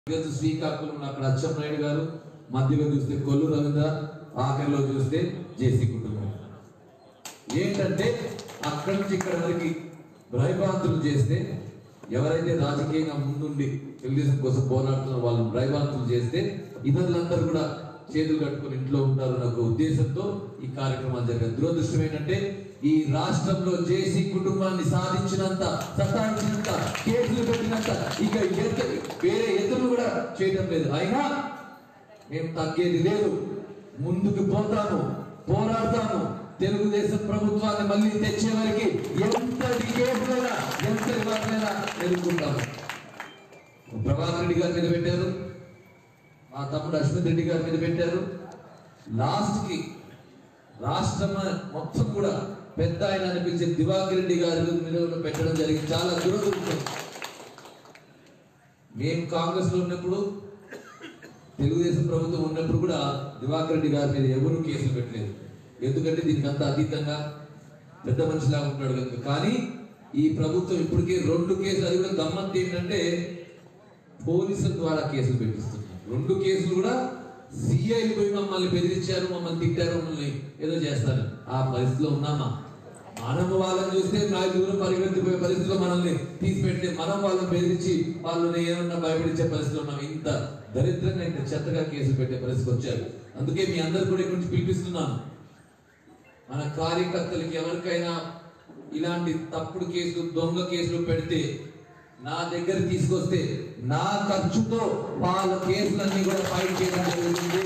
తెలుసు శ్రీకాకుళం అక్కడ అచ్చెన్నాయుడు గారు మధ్యలో చూస్తే కొల్లు రవీంద్ర ఆఖరిలో చూస్తే జేసీ కుటుంబం ఏంటంటే అక్కడి నుంచి ఇక్కడ వరకు భయభ్రాంతులు చేస్తే ఎవరైతే రాజకీయంగా ముందుండి తెలుగుదేశం కోసం పోరాడుతున్న వాళ్ళు భయభ్రాంతులు చేస్తే ఇతరులందరూ కూడా చేతులు కట్టుకొని ఇంట్లో ఉంటారు అనే ఒక ఉద్దేశంతో ఈ కార్యక్రమాలు జరిగాయి దురదృష్టం ఏంటంటే ఈ రాష్ట్రంలో జేసీ కుటుంబాన్ని సాధించినంత సతాయించినంత కేసులు పెట్టినంత ఇక ఎత్తు వేరే ఎత్తులు కూడా చేయడం లేదు అయినా మేము తగ్గేది లేదు ముందుకు పోతాము పోరాడతాము తెలుగుదేశం ప్రభుత్వాన్ని మళ్ళీ తెచ్చే వరకు ఎంతటి కేసులైనా ఎంతటి వాటినైనా ఎదుర్కొంటాము ప్రభాకర్ రెడ్డి గారి మీద పెట్టారు మా తమ్ముడు అశ్వత్ రెడ్డి గారి మీద పెట్టారు లాస్ట్ కి రాష్ట్రం మొత్తం కూడా పెద్ద ఆయన అనిపించే దివాకర్ రెడ్డి గారి మీద కూడా పెట్టడం జరిగింది చాలా దురదృష్టం మేము కాంగ్రెస్ లో ఉన్నప్పుడు తెలుగుదేశం ప్రభుత్వం ఉన్నప్పుడు కూడా దివాకర్ రెడ్డి గారి మీద ఎవరు కేసులు పెట్టలేదు ఎందుకంటే దీనికి అంత అతీతంగా పెద్ద మనిషిలాగా ఉంటాడు కనుక కానీ ఈ ప్రభుత్వం ఇప్పటికే రెండు కేసులు అది కూడా గమ్మత్తు ఏంటంటే పోలీసుల ద్వారా కేసులు పెట్టిస్తున్నారు రెండు కేసులు కూడా సిఐలు పోయి మమ్మల్ని బెదిరించారు మమ్మల్ని తిట్టారు మమ్మల్ని ఏదో చేస్తారు ఆ పరిస్థితిలో ఉన్నామా మనం వాళ్ళని చూస్తే నా దూరం పరిగెత్తిపోయే పరిస్థితిలో మనల్ని తీసిపెడితే మనం వాళ్ళని బెదిరించి వాళ్ళని ఏమన్నా భయపడించే పరిస్థితిలో ఉన్నాం ఇంత దరిద్రంగా ఇంత చెత్తగా కేసులు పెట్టే పరిస్థితికి వచ్చారు అందుకే మీ అందరు కూడా ఇక్కడ నుంచి పిలిపిస్తున్నాను మన కార్యకర్తలకి ఎవరికైనా ఇలాంటి తప్పుడు కేసులు దొంగ కేసులు పెడితే నా దగ్గర తీసుకొస్తే నా ఖర్చుతో వాళ్ళ కేసులన్నీ కూడా ఫైట్ చేయడం జరుగుతుంది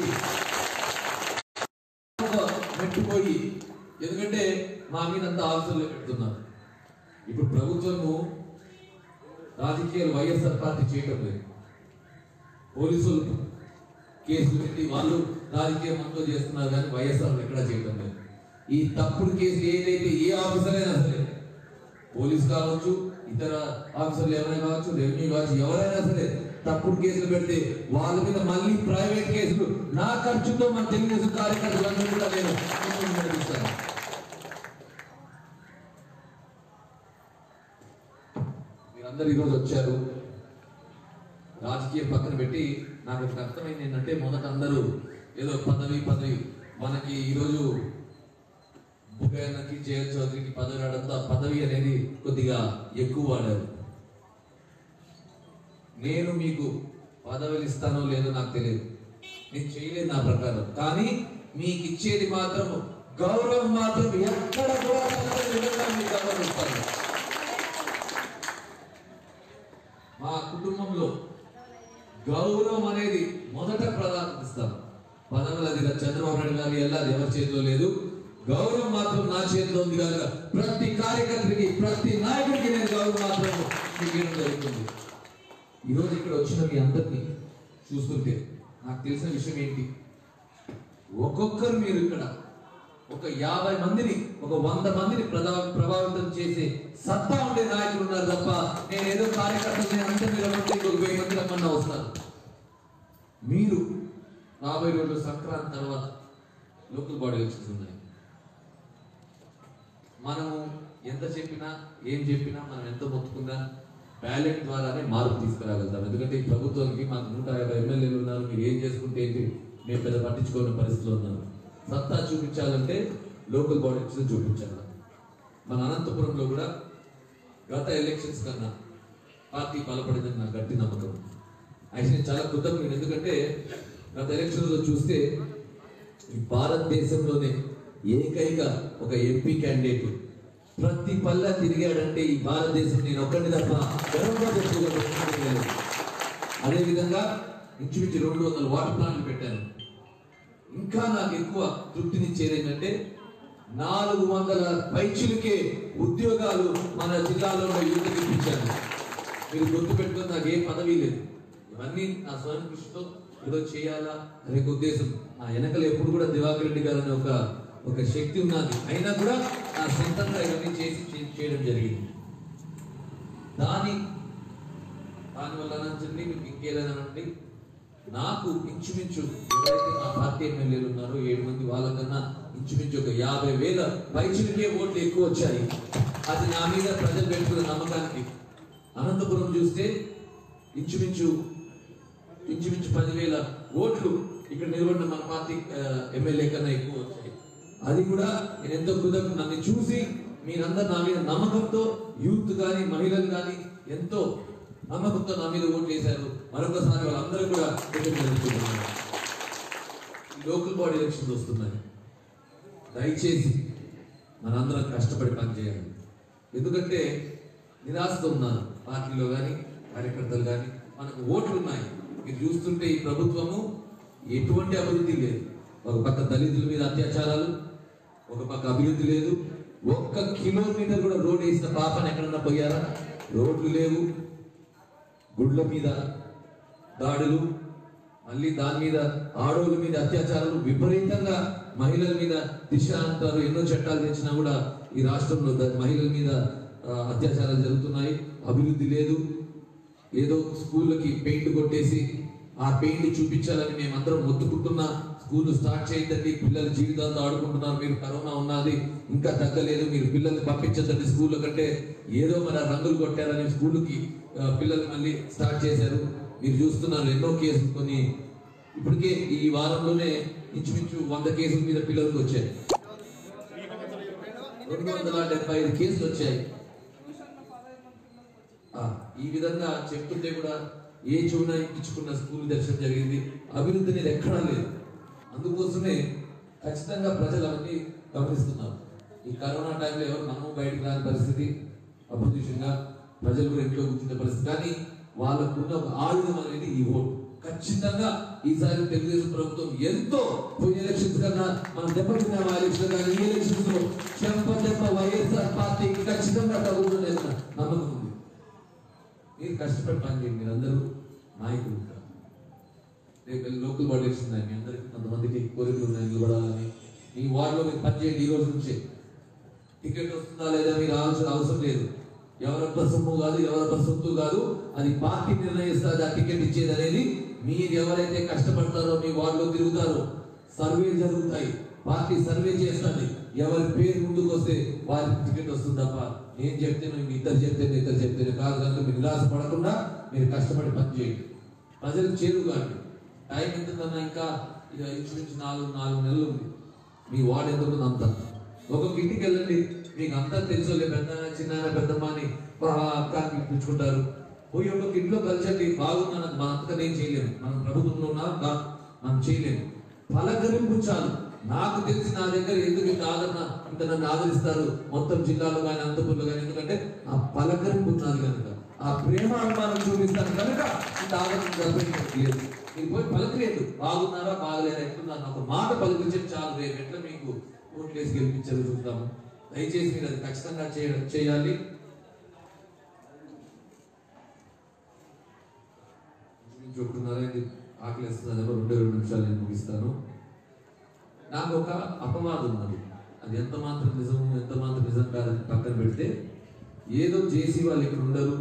మెట్టుపోయి ఎందుకంటే మా మీద అంత ఆఫీసుల్లో పెడుతున్నారు ఇప్పుడు ప్రభుత్వము రాజకీయాలు వైఎస్ఆర్ పార్టీ చేయడం లేదు పోలీసులు కేసులు పెట్టి వాళ్ళు రాజకీయం అంతా చేస్తున్నారు కానీ వైఎస్ఆర్ ఎక్కడా చేయడం లేదు ఈ తప్పుడు కేసు ఏదైతే ఏ ఆఫీసర్ అయినా సరే పోలీస్ కావచ్చు ఇతర ఆఫీసర్లు ఎవరైనా కావచ్చు రెవెన్యూ కావచ్చు ఎవరైనా సరే తప్పుడు కేసులు పెడితే వాళ్ళ మీద మళ్ళీ ప్రైవేట్ కేసులు నా ఖర్చుతో మన తెలుగుదేశం కార్యకర్తలందరూ కూడా నేను ముందుకు నడిపిస్తాను మీరందరూ ఈరోజు వచ్చారు రాజకీయం పక్కన పెట్టి నాకు ఒకటి అర్థమైంది ఏంటంటే మొదట అందరూ ఏదో పదవి పదవి మనకి ఈరోజు బుగ్గయ్యకి జయన్ చౌదరికి పదవి రావడంతో ఆ పదవి అనేది కొద్దిగా ఎక్కువ వాడారు నేను మీకు పదవులు ఇస్తానో లేదో నాకు తెలియదు నేను చేయలేదు నా ప్రకారం కానీ మీకు ఇచ్చేది మాత్రం గౌరవం మాత్రం ఎక్కడ కూడా తగ్గని విధంగా మీకు గౌరవం ఇస్తాను మా కుటుంబంలో గౌరవం అనేది మొదట ప్రాధాన్యత ఇస్తాం పదవులు అది చంద్రబాబు నాయుడు గారు వెళ్ళాలి ఎవరి చేతిలో లేదు గౌరవం మాత్రం నా చేతిలో ఉంది కనుక ప్రతి కార్యకర్తకి ప్రతి నాయకుడికి నేను గౌరవం మాత్రం మీకు ఇవ్వడం జరుగుతుంది ఈరోజు ఇక్కడ వచ్చిన మీ అందరినీ చూస్తుంటే నాకు తెలిసిన విషయం ఏంటి ఒక్కొక్కరు మీరు ఇక్కడ ఒక యాభై మందిని ఒక వంద మందిని ప్రదా- ప్రభావితం చేసే సత్తా ఉండే నాయకులు ఉన్నారు తప్ప నేను ఏదో కార్యకర్తలు అంటే మీరు రమ్మంటే ఇంకొక వెయ్యి మంది రమ్మన్నా వస్తారు మీరు రాబోయే రోజులు సంక్రాంతి తర్వాత లోకల్ బాడీ ఎలక్షన్స్ ఉన్నాయి మనము ఎంత చెప్పినా ఏం చెప్పినా మనం ఎంత మొత్తుకున్నా బ్యాలెట్ ద్వారానే మార్పు తీసుకురాగలుగుతాం ఎందుకంటే ఈ ప్రభుత్వానికి మాకు నూట యాభై ఎమ్మెల్యేలు ఉన్నారు మీరు ఏం చేసుకుంటే ఏంటి మేము పెద్ద పట్టించుకోని పరిస్థితిలో ఉన్నారు సత్తా చూపించాలంటే లోకల్ బాడీస్ చూపించాలి మన అనంతపురంలో కూడా గత ఎలక్షన్స్ కన్నా పార్టీ బలపడిందని నాకు గట్టి నమ్మకం అయితే నేను చాలా కృతజ్ఞుడు ఎందుకంటే గత ఎలక్షన్స్ లో చూస్తే ఈ భారతదేశంలోనే ఏకైక ఒక ఎంపీ క్యాండిడేట్ ప్రతి పల్ల తిరిగాడంటే ఈ భారతదేశం నేను ఒక్కడిని తప్ప గర్వంగా చెప్పుకోగలను అదే విధంగా ఇంచుమించు రెండు వందల వాటర్ ప్లాంట్లు పెట్టాను ఇంకా నాకు ఎక్కువ తృప్తినిచ్చేది ఏంటంటే నాలుగు వందల పైచులకే ఉద్యోగాలు మన జిల్లాలో ఉన్న యువతకి ఇప్పించాను మీరు గుర్తు పెట్టుకుని నాకు ఏ పదవి లేదు ఇవన్నీ నా స్వయం కృషితో ఏదో చేయాలా అనే ఒక ఉద్దేశం నా వెనకలు ఎప్పుడు కూడా దివాకర్ రెడ్డి గారు అనే ఒక ఒక శక్తి ఉన్నది అయినా కూడా నా సొంతంగా ఇవన్నీ చేసి చే- చేయడం జరిగింది దాని దాని వల్ల అనండి మీకు ఇంకేదైనా అండి నాకు ఇంచుమించు ఎవరైతే నా పార్టీ ఎమ్మెల్యేలు ఉన్నారో ఏడు మంది వాళ్ళకన్నా ఇంచుమించు ఒక యాభై వేల పైచులకే ఓట్లు ఎక్కువ వచ్చాయి అది నా మీద ప్రజలు పెట్టుకున్న నమ్మకానికి అనంతపురం చూస్తే ఇంచుమించు పదివేల ఓట్లు ఇక్కడ నిలబడిన మన పార్టీ ఆ, ఎమ్మెల్యే కన్నా ఎక్కువ వచ్చాయి అది కూడా నేను ఎంతో కృతజ్ఞ నన్ను చూసి మీరందరూ నా మీద నమ్మకంతో యూత్ కానీ మహిళలు కానీ ఎంతో నమ్మకంతో నా మీద ఓట్లు వేశారు మరొకసారి వాళ్ళందరూ కూడా కృతజ్ఞతలు లోకల్ బాడీ ఎలక్షన్స్ వస్తున్నాయి దయచేసి మనందరం కష్టపడి పనిచేయాలి ఎందుకంటే నిరాశతో ఉన్నారు పార్టీలో కానీ కార్యకర్తలు కానీ మనకు ఓట్లు ఉన్నాయి మీరు చూస్తుంటే ఈ ప్రభుత్వము ఎటువంటి అభివృద్ధి లేదు ఒక పక్క దళితుల మీద అత్యాచారాలు ఒక పక్క అభివృద్ధి లేదు ఒక్క కిలోమీటర్ కూడా రోడ్ వేసిన పాపని ఎక్కడన్నా పోయారా రోడ్లు లేవు గుడ్ల మీద దాడులు మళ్ళీ దాని మీద ఆడోళ్ళ మీద అత్యాచారాలు విపరీతంగా మహిళల మీద దిశ అంటారు ఎన్నో చట్టాలు తెచ్చినా కూడా ఈ రాష్ట్రంలో ద- మహిళల మీద ఆ, అత్యాచారాలు జరుగుతున్నాయి అభివృద్ధి లేదు ఏదో స్కూళ్ళకి పెయింట్ కొట్టేసి ఆ పెయింట్ చూపించాలని మేమందరం మొత్తుకుంటున్నా స్కూల్ స్టార్ట్ చేయదండి పిల్లల జీవితాలతో ఆడుకుంటున్నారు మీరు కరోనా ఉన్నది ఇంకా తగ్గలేదు మీరు పిల్లల్ని పంపించదండి స్కూల్ కంటే ఏదో మరి ఆ రంగులు కొట్టారని స్కూల్కి పిల్లలు మళ్ళీ స్టార్ట్ చేశారు మీరు చూస్తున్నారు ఎన్నో కేసులు కొన్ని ఇప్పటికే ఈ వారంలోనే ఇంచుమించు వంద కేసుల మీద పిల్లలకు వచ్చాయి రెండు వందల డెబ్బై ఐదు కేసులు వచ్చాయి ఆ, ఈ విధంగా చెప్తుంటే కూడా ఏ చూన ఇచ్చుకున్న స్కూల్ దర్శనం జరిగింది అభివృద్ధి అనేది ఎక్కడా లేదు అందుకోసమే ఖచ్చితంగా ప్రజలు అవన్నీ గమనిస్తున్నారు ఈ కరోనా టైంలో ఎవరు మనము బయటకు రాని పరిస్థితి అపోజిషన్గా ప్రజలు కూడా ఇంట్లో కూర్చునే పరిస్థితి కానీ వాళ్ళకున్న ఒక ఆయుధం అనేది ఈ ఓటు ఖచ్చితంగా ఈసారి తెలుగుదేశం ప్రభుత్వం ఎంతో పోయిన ఎలక్షన్స్ కన్నా మనం దెబ్బతిన్నాం ఆ ఎలక్షన్ కానీ ఈ ఎలక్షన్స్ లో చెంప దెబ్బ వైఎస్ఆర్ పార్టీకి ఖచ్చితంగా తగ్గుతుంది నమ్మకం ఉంది మీరు కష్టపడి పని చేయండి మీరు అందరూ నాయకులు ఉంటారు రేపు లోకల్ బాడీస్ ఉన్నాయి మీ అందరికీ కొంతమందికి కోరికలు ఉన్నాయి నిలబడాలని మీ వార్డులో మీరు పని చేయండి ఈ రోజు నుంచే టికెట్ వస్తుందా లేదా మీరు ఆలోచన అవసరం లేదు ఎవరొక్క సొమ్ము కాదు ఎవరొక్క సొత్తు కాదు అది పార్టీ నిర్ణయిస్తుంది ఆ టికెట్ ఇచ్చేది అనేది మీరు ఎవరైతే కష్టపడతారో మీ వార్డులో తిరుగుతారో సర్వే జరుగుతాయి పార్టీ సర్వే చేస్తుంది ఎవరి పేరు ముందుకు వస్తే వారికి టికెట్ వస్తుంది తప్ప నేను చెప్తేనే మీ ఇద్దరు చెప్తేనే ఇద్దరు చెప్తేనే కాదు కనుక మీరు నిరాశ పడకుండా మీరు కష్టపడి పని చేయండి ప్రజలకు చేరుగాండి టైం ఎంత ఉందన్నా ఇంకా ఇక ఇంచుమించు నాలుగు నాలుగు నెలలు ఉంది మీ వార్డు ఎంత ఉందో అంత ఒక్కొక్క ఇంటికి వెళ్ళండి మీకు అంతా తెలుసు పెద్ద చిన్న పెద్దమ్మ అని బా అక్క అని పిలుచుకుంటారు పోయి ఒక్కొక్క ఇంట్లో కలిసండి బాగున్నా మన అంతగా నేను చేయలేము మనం ప్రభుత్వంలో ఉన్నా దా- మనం చేయలేము పలకరింపు చాలు నాకు తెలిసి నా దగ్గర ఎందుకు ఇంత ఆదరణ ఇంత నన్ను ఆదరిస్తారు మొత్తం జిల్లాలో కానీ అనంతపురంలో కానీ ఎందుకంటే ఆ పలకరింపు ఉన్నది కనుక ఆ ప్రేమ అభిమానం చూపిస్తాను కనుక ఇంత ఆదరణ జరపడానికి లేదు మీరు పోయి పలకలేదు బాగున్నారా బాగలేరా ఎట్లున్నారు ఒక మాట పలికించే చాలు రేపు ఎట్లా మీకు ఓట్లు వేసి గెలిపించారు చూద్దాము దయచేసి మీరు అది ఖచ్చితంగా చేయ- చేయాలి ఇంచుమించు ఒకటిన్నర అయింది. ఆకలి వేస్తున్నది ఏమో రెండే రెండు నిమిషాలు నేను ముగిస్తాను నాకు ఒక అపవాదం ఉన్నది అది ఎంత మాత్రం నిజం ఎంత మాత్రం నిజం కాదని పక్కన పెడితే ఏదో చేసి వాళ్ళు ఇక్కడ ఉండరు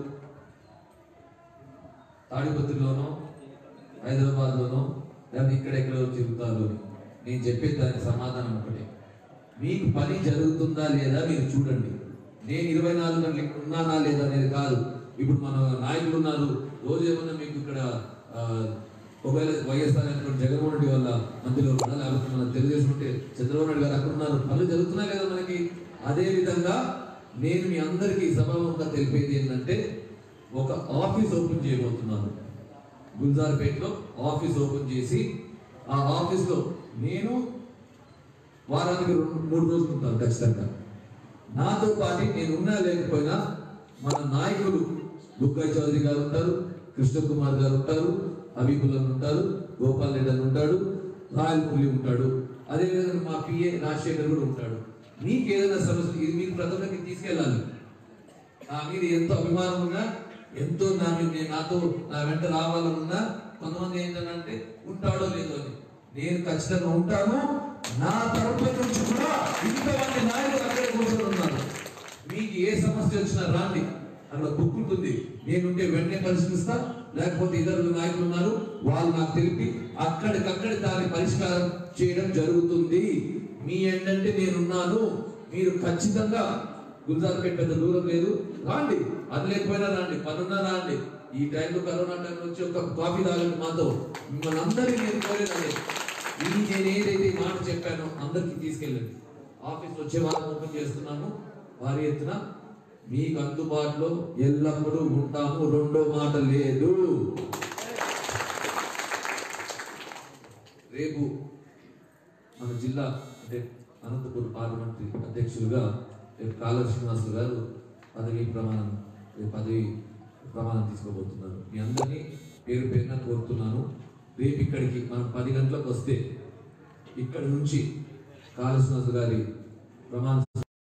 తాడిపత్రిలోనో హైదరాబాద్లోనో లేదా ఇక్కడెక్కడో తిరుగుతారు అని. నేను చెప్పేది దానికి సమాధానం ఒకటే మీకు పని జరుగుతుందా లేదా మీరు చూడండి నేను ఇరవై నాలుగు గంటలు ఇక్కడ ఉన్నానా లేదా అనేది కాదు ఇప్పుడు మన నాయకులు ఉన్నారు రోజు ఏమన్నా మీకు ఇక్కడ ఆ, ఒకవేళ వైఎస్ఆర్ అనేటువంటి జగన్మోహన్ రెడ్డి వల్ల మంత్రిలో ఉన్నా లేకపోతే మన తెలుగుదేశం ఉంటే చంద్రబాబు నాయుడు గారు అక్కడ ఉన్నారు పనులు జరుగుతున్నాయి లేదా మనకి అదే విధంగా నేను మీ అందరికీ సభాముఖంగా తెలిపేది ఏంటంటే ఒక ఆఫీస్ ఓపెన్ చేయబోతున్నాను గుల్జార్పేటలో ఆఫీస్ ఓపెన్ చేసి ఆ ఆఫీస్లో నేను వారానికి రెండు మూడు రోజులు ఉంటాను ఖచ్చితంగా నాతో పాటు నేను ఉన్నా లేకపోయినా మన నాయకులు బుగ్గయ్య చౌదరి గారు ఉంటారు కృష్ణ కుమార్ గారు ఉంటారు అభికులం ఉంటారు గోపాల్ రెడ్డి అని ఉంటాడు రాయల్ మురళి ఉంటాడు అదేవిధంగా మా పిఏ రాజశేఖర్ కూడా ఉంటాడు మీకు ఏదైనా సమస్య ఇది మీరు ప్రజలకి తీసుకెళ్ళాలి నా మీద ఎంతో అభిమానం ఉన్నా ఎంతో నా మీద నేను నాతో నా వెంట రావాలనున్నా కొంతమంది ఏంటంటే ఉంటాడో లేదో అని నేను ఖచ్చితంగా ఉంటాను నా తరపు నుంచి కూడా ఇంతమంది నాయకులు అక్కడే కూర్చొని ఉన్నారు మీకు ఏ సమస్య వచ్చినా రాండి అక్కడ బుక్ ఉంటుంది నేనుంటే వెంటనే పరిశీలిస్తా లేకపోతే ఇతరులు నాయకులు ఉన్నారు వాళ్ళు నాకు తెలిపి అక్కడికక్కడి దాని పరిష్కారం చేయడం జరుగుతుంది మీ ఏంటంటే నేనున్నాను మీరు ఖచ్చితంగా గుల్జార్పేట పెద్ద దూరం లేదు రాండి అది లేకపోయినా రాండి పనున్నా రాండి ఈ టైంలో కరోనా టైంలో వచ్చి ఒక కాఫీ తాగండి మాతో మిమ్మల్ని అందరినీ నేను కోరేది అదే ఈ నేను ఏదైతే ఈ మాట చెప్పానో అందరికీ తీసుకెళ్ళండి ఆఫీస్ వచ్చే వాళ్ళని ఓపెన్ చేస్తున్నాము వారి ఎత్తున మీకు అందుబాటులో ఎల్లప్పుడూ ఉంటాము రెండో మాట లేదు రేపు మన జిల్లా అంటే అనంతపురం పార్లమెంటరీ అధ్యక్షులుగా రేపు కాలర్ శ్రీనివాసులు గారు పదవి ప్రమాణం రేపు పదవి ప్రమాణం తీసుకోబోతున్నారు మీ అందరినీ పేరు పేరున కోరుతున్నాను రేపు ఇక్కడికి మనం పది గంటలకు వస్తే ఇక్కడ నుంచి కాళ శ్రీనివాసు గారి ప్రమాణ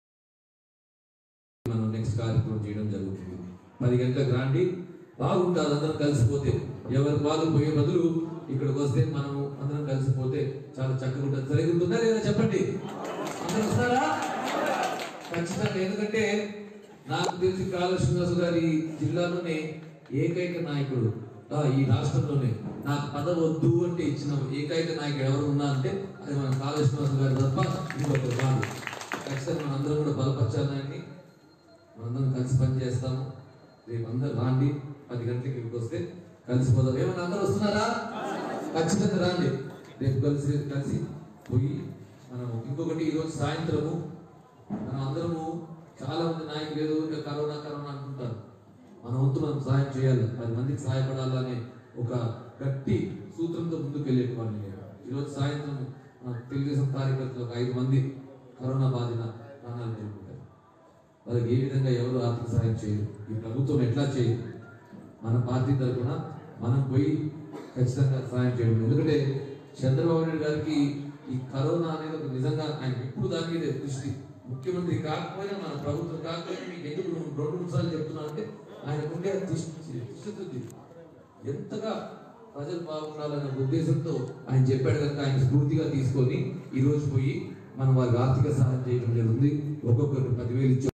మనం నెక్స్ట్ కార్యక్రమం చేయడం జరుగుతుంది పది గంటలకు రాండి బాగుంటుంది అందరం కలిసిపోతే ఎవరి వాళ్ళు పోయే బదులు ఇక్కడికి వస్తే మనం అందరం కలిసిపోతే చాలా చక్కగా ఉంటుంది సరిగా ఉంటుందా లేదా చెప్పండి అందరం వస్తారా ఖచ్చితంగా ఎందుకంటే నాకు తెలిసి కాళ శ్రీనివాసు గారి జిల్లాలోనే ఏకైక నాయకుడు ఆ, ఈ రాష్ట్రంలోనే నాకు పదవి వద్దు అంటే ఇచ్చిన ఏకైక నాయకుడు ఎవరు ఉన్నా అంటే అది మన కాళ శ్రీనివాసు గారి తప్ప ఇంకొకరు కాదు ఖచ్చితంగా మన అందరం కూడా బలపరచాలని మనందరం కలిసి పని చేస్తాము రేపు అందరు రాండి పది గంటలకి ఇక్కడికి వస్తే కలిసిపోదాం ఏమన్నా అందరూ వస్తున్నారా ఖచ్చితంగా రాండి రేపు కలిసి కలిసి పోయి మనం ఇంకొకటి ఈరోజు సాయంత్రము మనం అందరము చాలా మంది నాయకులు ఏదో ఊరికే కరోనా కరోనా అంటుంటారు మన వంతు మనం సహాయం చేయాలి పది మందికి సహాయపడాలనే ఒక గట్టి సూత్రంతో ముందుకు వెళ్ళేటువంటి నేను ఈరోజు సాయంత్రం మన తెలుగుదేశం కార్యకర్తలు ఒక ఐదు మంది కరోనా బాధిన ప్రాణాలు కోల్పోతారు వాళ్ళకి ఏ విధంగా ఎవరు ఆర్థిక సహాయం చేయరు ఈ ప్రభుత్వం ఎట్లా చేయదు మన పార్టీ తరఫున మనం పోయి ఖచ్చితంగా సహాయం చేయడం ఎందుకంటే చంద్రబాబు నాయుడు గారికి ఈ కరోనా అనేది ఒక నిజంగా ఆయన ఎప్పుడు దాని మీద దృష్టి ముఖ్యమంత్రి కాకపోయినా మన ప్రభుత్వం కాకపోయినా మీకు ఎందుకు రెండు మూడు సార్లు చెప్తున్నా అంటే ఆయనకుండే దృష్టి ఎంతగా ప్రజలు బాగుండాలనే ఉద్దేశంతో ఆయన చెప్పాడు కనుక ఆయన స్ఫూర్తిగా తీసుకొని ఈ రోజు పోయి మనం వారికి ఆర్థిక సహాయం చేయడం జరుగుతుంది ఒక్కొక్కరికి పదివేలు ఇచ్చి